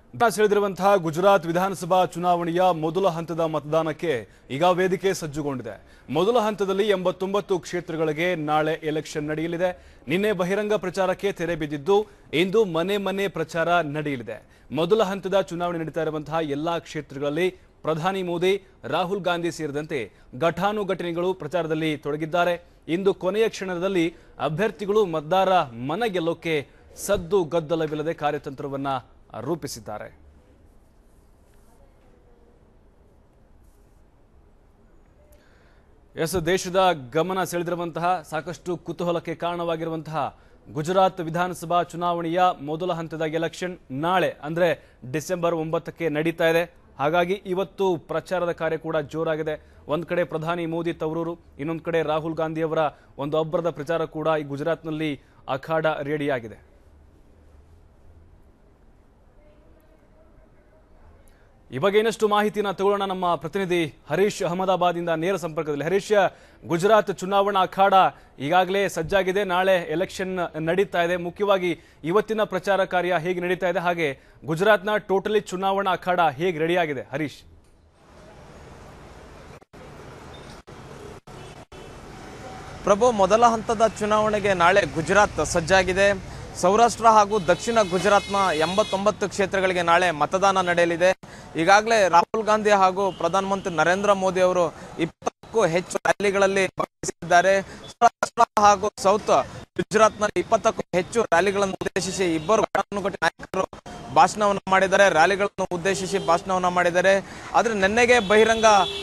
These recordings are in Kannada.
ಸೆಳೆದಿರುವಂತಹ ಗುಜರಾತ್ ವಿಧಾನಸಭಾ ಚುನಾವಣೆಯ ಮೊದಲ ಹಂತದ ಮತದಾನಕ್ಕೆ ಈಗ ವೇದಿಕೆ ಸಜ್ಜುಗೊಂಡಿದೆ ಮೊದಲ ಹಂತದಲ್ಲಿ ಎಂಬತ್ತೊಂಬತ್ತು ಕ್ಷೇತ್ರಗಳಿಗೆ ನಾಳೆ ಎಲೆಕ್ಷನ್ ನಡೆಯಲಿದೆ ನಿನ್ನೆ ಬಹಿರಂಗ ಪ್ರಚಾರಕ್ಕೆ ತೆರೆ ಬಿದ್ದಿದ್ದು ಇಂದು ಮನೆ ಮನೆ ಪ್ರಚಾರ ನಡೆಯಲಿದೆ ಮೊದಲ ಹಂತದ ಚುನಾವಣೆ ನಡೀತಾ ಇರುವಂತಹ ಎಲ್ಲಾ ಕ್ಷೇತ್ರಗಳಲ್ಲಿ ಪ್ರಧಾನಿ ಮೋದಿ ರಾಹುಲ್ ಗಾಂಧಿ ಸೇರಿದಂತೆ ಘಟಾನುಘಟನೆಗಳು ಪ್ರಚಾರದಲ್ಲಿ ತೊಡಗಿದ್ದಾರೆ ಇಂದು ಕೊನೆಯ ಕ್ಷಣದಲ್ಲಿ ಅಭ್ಯರ್ಥಿಗಳು ಮತದಾರ ಮನ ಗೆಲ್ಲೋಕೆ ಸದ್ದು ಗದ್ದಲವಿಲ್ಲದೆ ಕಾರ್ಯತಂತ್ರವನ್ನ ರೂಪಿಸಿದ್ದಾರೆ ಎಸ್ ದೇಶದ ಗಮನ ಸೆಳೆದಿರುವಂತಹ ಸಾಕಷ್ಟು ಕುತೂಹಲಕ್ಕೆ ಕಾರಣವಾಗಿರುವಂತಹ ಗುಜರಾತ್ ವಿಧಾನಸಭಾ ಚುನಾವಣೆಯ ಮೊದಲ ಹಂತದ ಎಲೆಕ್ಷನ್ ನಾಳೆ ಅಂದ್ರೆ ಡಿಸೆಂಬರ್ ಒಂಬತ್ತಕ್ಕೆ ನಡೀತಾ ಇದೆ ಹಾಗಾಗಿ ಇವತ್ತು ಪ್ರಚಾರದ ಕಾರ್ಯ ಕೂಡ ಜೋರಾಗಿದೆ ಒಂದ್ ಕಡೆ ಪ್ರಧಾನಿ ಮೋದಿ ತವರೂರು ಇನ್ನೊಂದು ಕಡೆ ರಾಹುಲ್ ಗಾಂಧಿ ಅವರ ಒಂದು ಅಬ್ಬರದ ಪ್ರಚಾರ ಕೂಡ ಈ ಗುಜರಾತ್ನಲ್ಲಿ ಅಖಾಡ ರೆಡಿಯಾಗಿದೆ ಈ ಬಗ್ಗೆ ಇನ್ನಷ್ಟು ಮಾಹಿತಿನ ತಗೊಳ್ಳೋಣ ನಮ್ಮ ಪ್ರತಿನಿಧಿ ಹರೀಶ್ ಅಹಮದಾಬಾದಿಂದ ನೇರ ಸಂಪರ್ಕದಲ್ಲಿ ಹರೀಶ್ ಗುಜರಾತ್ ಚುನಾವಣಾ ಅಖಾಡ ಈಗಾಗಲೇ ಸಜ್ಜಾಗಿದೆ ನಾಳೆ ಎಲೆಕ್ಷನ್ ನಡೀತಾ ಇದೆ ಮುಖ್ಯವಾಗಿ ಇವತ್ತಿನ ಪ್ರಚಾರ ಕಾರ್ಯ ಹೇಗೆ ನಡೀತಾ ಇದೆ ಹಾಗೆ ಗುಜರಾತ್ನ ಟೋಟಲಿ ಚುನಾವಣಾ ಅಖಾಡ ಹೇಗೆ ರೆಡಿಯಾಗಿದೆ ಹರೀಶ್ ಪ್ರಭು ಮೊದಲ ಹಂತದ ಚುನಾವಣೆಗೆ ನಾಳೆ ಗುಜರಾತ್ ಸಜ್ಜಾಗಿದೆ ಸೌರಾಷ್ಟ್ರ ಹಾಗೂ ದಕ್ಷಿಣ ಗುಜರಾತ್ನ ಎಂಬತ್ತೊಂಬತ್ತು ಕ್ಷೇತ್ರಗಳಿಗೆ ನಾಳೆ ಮತದಾನ ನಡೆಯಲಿದೆ ಈಗಾಗಲೇ ರಾಹುಲ್ ಗಾಂಧಿ ಹಾಗೂ ಪ್ರಧಾನಮಂತ್ರಿ ನರೇಂದ್ರ ಮೋದಿ ಅವರು ಇಪ್ಪತ್ತಕ್ಕೂ ಹೆಚ್ಚು ರ್ಯಾಲಿಗಳಲ್ಲಿ ಭಾಗವಹಿಸಿದ್ದಾರೆ ಸೌರಾಷ್ಟ್ರ ಹಾಗೂ ಸೌತ್ ಗುಜರಾತ್ನಲ್ಲಿ ಇಪ್ಪತ್ತಕ್ಕೂ ಹೆಚ್ಚು ರ್ಯಾಲಿಗಳನ್ನು ಉದ್ದೇಶಿಸಿ ಇಬ್ಬರು ಘಟಾನುಘಟಿ ನಾಯಕರು ಭಾಷಣವನ್ನು ಮಾಡಿದ್ದಾರೆ ರ್ಯಾಲಿಗಳನ್ನು ಉದ್ದೇಶಿಸಿ ಭಾಷಣವನ್ನ ಮಾಡಿದ್ದಾರೆ ಆದ್ರೆ ನಿನ್ನೆಗೆ ಬಹಿರಂಗ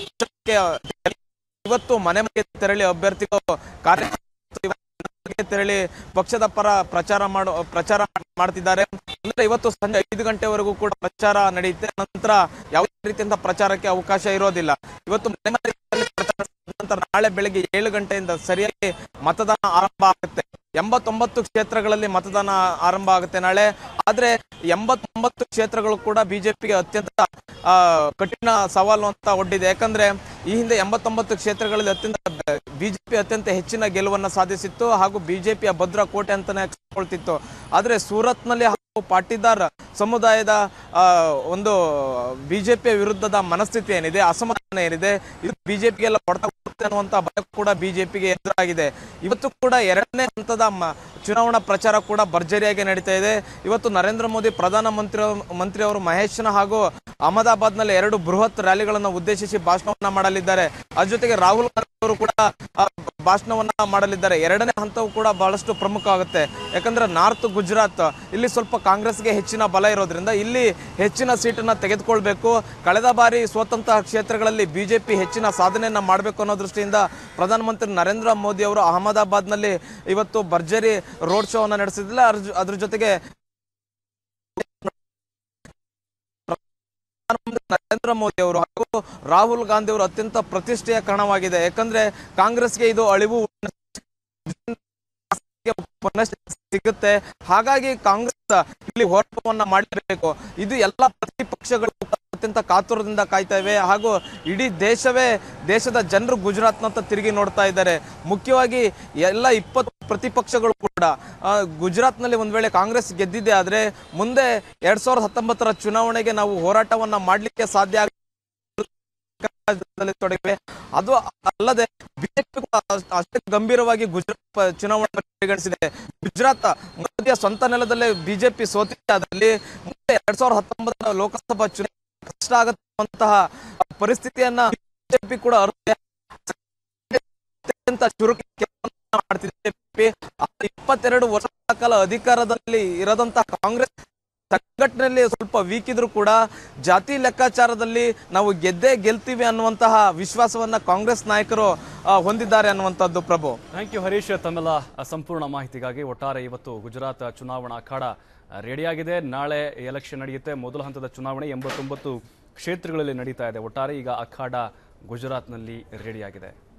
ಇವತ್ತು ಮನೆ ಮನೆಗೆ ತೆರಳಿ ಅಭ್ಯರ್ಥಿಗಳು ಕಾರ್ಯ ಮನೆಗೆ ತೆರಳಿ ಪಕ್ಷದ ಪರ ಪ್ರಚಾರ ಮಾಡೋ ಪ್ರಚಾರ ಮಾಡ್ತಿದ್ದಾರೆ ಅಂದ್ರೆ ಇವತ್ತು ಸಂಜೆ ಐದು ಗಂಟೆವರೆಗೂ ಕೂಡ ಪ್ರಚಾರ ನಡೆಯುತ್ತೆ ನಂತರ ಯಾವುದೇ ರೀತಿಯಿಂದ ಪ್ರಚಾರಕ್ಕೆ ಅವಕಾಶ ಇರೋದಿಲ್ಲ ಇವತ್ತು ಮನೆ ಮನೆಗೆ ತೆರಳಿ ಪ್ರಚಾರ ನಡೆಸಿದ ನಂತರ ನಾಳೆ ಬೆಳಗ್ಗೆ ಏಳು ಗಂಟೆಯಿಂದ ಸರಿಯಾಗಿ ಮತದಾನ ಆರಂಭ ಆಗುತ್ತೆ ಎಂಬತ್ತೊಂಬತ್ತು ಕ್ಷೇತ್ರಗಳಲ್ಲಿ ಮತದಾನ ಆರಂಭ ಆಗುತ್ತೆ ನಾಳೆ ಆದ್ರೆ ಎಂಬತ್ತೊಂಬತ್ತು ಕ್ಷೇತ್ರಗಳು ಕೂಡ ಬಿಜೆಪಿಗೆ ಅತ್ಯಂತ ಆ, ಕಠಿಣ ಸವಾಲು ಅಂತ ಒಡ್ಡಿದೆ ಯಾಕಂದ್ರೆ ಈ ಹಿಂದೆ ಎಂಬತ್ತೊಂಬತ್ತು ಕ್ಷೇತ್ರಗಳಲ್ಲಿ ಅತ್ಯಂತ ಬಿಜೆಪಿ ಅತ್ಯಂತ ಹೆಚ್ಚಿನ ಗೆಲುವನ್ನ ಸಾಧಿಸಿತ್ತು ಹಾಗೂ ಬಿಜೆಪಿಯ ಭದ್ರ ಕೋಟೆ ಅಂತಾನೆ ಕಳ್ಕೊಳ್ತಿತ್ತು ಆದ್ರೆ ಸೂರತ್ನಲ್ಲಿ ಹಾಗೂ ಪಾಟೀದಾರ್ ಸಮುದಾಯದ ಆ, ಒಂದು ಬಿಜೆಪಿಯ ವಿರುದ್ಧದ ಮನಸ್ಥಿತಿ ಏನಿದೆ ಅಸಮಾಧಾನ ಏನಿದೆ ಇದು ಬಿಜೆಪಿಗೆಲ್ಲ ಹೊಡೆತ ಕೊಡುತ್ತೆ ಅನ್ನುವಂತ ಭಯ ಕೂಡ ಬಿಜೆಪಿಗೆ ಎದುರಾಗಿದೆ ಇವತ್ತು ಕೂಡ ಎರಡನೇ ಹಂತದ ಮ- ಚುನಾವಣಾ ಪ್ರಚಾರ ಕೂಡ ಭರ್ಜರಿಯಾಗಿ ನಡೀತಾ ಇದೆ ಇವತ್ತು ನರೇಂದ್ರ ಮೋದಿ ಪ್ರಧಾನ ಮಂತ್ರಿ ಮಂತ್ರಿ ಅವರು ಮಹೇಶ್ನ ಹಾಗೂ ಅಹಮದಾಬಾದ್ನಲ್ಲಿ ಎರಡು ಬೃಹತ್ ರ್ಯಾಲಿಗಳನ್ನು ಉದ್ದೇಶಿಸಿ ಭಾಷಣವನ್ನ ಮಾಡಲಿದ್ದಾರೆ ಅದ್ರ ಜೊತೆಗೆ ರಾಹುಲ್ ಗಾಂಧಿ ಅವರು ಕೂಡ ಆ, ಭಾಷಣವನ್ನ ಮಾಡಲಿದ್ದಾರೆ ಎರಡನೇ ಹಂತವು ಕೂಡ ಬಹಳಷ್ಟು ಪ್ರಮುಖ ಆಗುತ್ತೆ ಯಾಕಂದ್ರೆ ನಾರ್ತ್ ಗುಜರಾತ್ ಇಲ್ಲಿ ಸ್ವಲ್ಪ ಕಾಂಗ್ರೆಸ್ಗೆ ಹೆಚ್ಚಿನ ಬಲ ಇರೋದ್ರಿಂದ ಇಲ್ಲಿ ಹೆಚ್ಚಿನ ಸೀಟನ್ನ ತೆಗೆದುಕೊಳ್ಬೇಕು ಕಳೆದ ಬಾರಿ ಸ್ವತಂತ್ರ ಕ್ಷೇತ್ರಗಳಲ್ಲಿ ಬಿಜೆಪಿ ಹೆಚ್ಚಿನ ಸಾಧನೆಯನ್ನ ಮಾಡಬೇಕು ಅನ್ನೋ ದೃಷ್ಟಿಯಿಂದ ಪ್ರಧಾನಮಂತ್ರಿ ನರೇಂದ್ರ ಮೋದಿ ಅವರು ಅಹಮದಾಬಾದ್ನಲ್ಲಿ ಇವತ್ತು ಭರ್ಜರಿ ರೋಡ್ ಶೋ ಅನ್ನ ನಡೆಸಿದಿಲ್ಲ ಅದ್ರ- ಅದ್ರ ಜೊತೆಗೆ ಪ್ರಧಾನಮಂತ್ರಿ ನರೇಂದ್ರ ಮೋದಿ ಅವರು ಹಾಗೂ ರಾಹುಲ್ ಗಾಂಧಿ ಅವರು ಅತ್ಯಂತ ಪ್ರತಿಷ್ಠೆಯ ಕಾರಣವಾಗಿದೆ ಯಾಕಂದ್ರೆ ಕಾಂಗ್ರೆಸ್ಗೆ ಇದು ಅಳಿವು ಪುನಃ ಸಿಗುತ್ತೆ ಹಾಗಾಗಿ ಕಾಂಗ್ರೆಸ್ ಇಲ್ಲಿ ಹೋರಾಟವನ್ನ ಮಾಡಬೇಕು ಇದು ಎಲ್ಲ ಪ್ರತಿಪಕ್ಷಗಳು ಅತ್ಯಂತ ಕಾತುರದಿಂದ ಕಾಯ್ತಾ ಇವೆ ಹಾಗೂ ಇಡೀ ದೇಶವೇ ದೇಶದ ಜನರು ಗುಜರಾತ್ನತ್ತ ತಿರುಗಿ ನೋಡ್ತಾ ಇದ್ದಾರೆ ಮುಖ್ಯವಾಗಿ ಎಲ್ಲ ಇಪ್ಪತ್ತು ಪ್ರತಿಪಕ್ಷಗಳು ಕೂಡ ಆ, ಗುಜರಾತ್ನಲ್ಲಿ ಒಂದ್ ವೇಳೆ ಕಾಂಗ್ರೆಸ್ ಗೆದ್ದಿದೆ ಆದ್ರೆ ಮುಂದೆ ಎರಡ್ ಸಾವಿರದ ಹತ್ತೊಂಬತ್ತರ ಚುನಾವಣೆಗೆ ನಾವು ಹೋರಾಟವನ್ನ ಮಾಡ್ಲಿಕ್ಕೆ ಸಾಧ್ಯ ಆಗ ರಾಜ್ಯದಲ್ಲಿ ತೊಡಗಿವೆ ಅದು ಅಲ್ಲದೆ ಬಿಜೆಪಿ ಕೂಡ ಅಷ್ಟ್- ಅಷ್ಟೇ ಗಂಭೀರವಾಗಿ ಗುಜರಾತ್ ಪ- ಚುನಾವಣೆ ಪರಿಗಣಿಸಿದೆ ಗುಜರಾತ್ ಮೋದಿಯ ಸ್ವಂತ ನೆಲದಲ್ಲೇ ಬಿಜೆಪಿ ಸೋತಿದ್ದಲ್ಲಿ ಮುಂದೆ ಎರಡ್ ಸಾವಿರದ ಹತ್ತೊಂಬತ್ತರ ಲೋಕಸಭಾ ಚುನಾವಣೆ ಕಷ್ಟ ಆಗತ್ತಂತಹ ಪರಿಸ್ಥಿತಿಯನ್ನ ಬಿಜೆಪಿ ಕೂಡ ಅರ್ಥ ಅತ್ಯಂತ ಚುರುಕು ಕೆಲಸವನ್ನ ಮಾಡ್ತಿದೆ ಬಿಜೆಪಿ ಇಪ್ಪತ್ತೆರಡು ವರ್ಷಗಳ ಕಾಲ ಅಧಿಕಾರದಲ್ಲಿ ಇರದಂತಹ ಕಾಂಗ್ರೆಸ್ ಸಂಘಟನೆಯಲ್ಲಿ ಸ್ವಲ್ಪ ವೀಕ್ ಇದ್ರು ಕೂಡ ಜಾತಿ ಲೆಕ್ಕಾಚಾರದಲ್ಲಿ ನಾವು ಗೆದ್ದೇ ಗೆಲ್ತೀವಿ ಅನ್ನುವಂತಹ ವಿಶ್ವಾಸವನ್ನ ಕಾಂಗ್ರೆಸ್ ನಾಯಕರು ಆ, ಹೊಂದಿದ್ದಾರೆ ಅನ್ನುವಂಥದ್ದು ಪ್ರಭು ಥ್ಯಾಂಕ್ ಯು ಹರೀಶ್ ತಮ್ಮೆಲ್ಲ ಸಂಪೂರ್ಣ ಮಾಹಿತಿಗಾಗಿ ಒಟ್ಟಾರೆ ಇವತ್ತು ಗುಜರಾತ್ ಚುನಾವಣಾ ಅಖಾಡ ರೆಡಿಯಾಗಿದೆ ನಾಳೆ ಎಲೆಕ್ಷನ್ ನಡೆಯುತ್ತೆ ಮೊದಲ ಹಂತದ ಚುನಾವಣೆ ಎಂಬತ್ತೊಂಬತ್ತು ಕ್ಷೇತ್ರಗಳಲ್ಲಿ ನಡೀತಾ ಇದೆ ಒಟ್ಟಾರೆ ಈಗ ಅಖಾಡ ಗುಜರಾತ್ನಲ್ಲಿ ರೆಡಿಯಾಗಿದೆ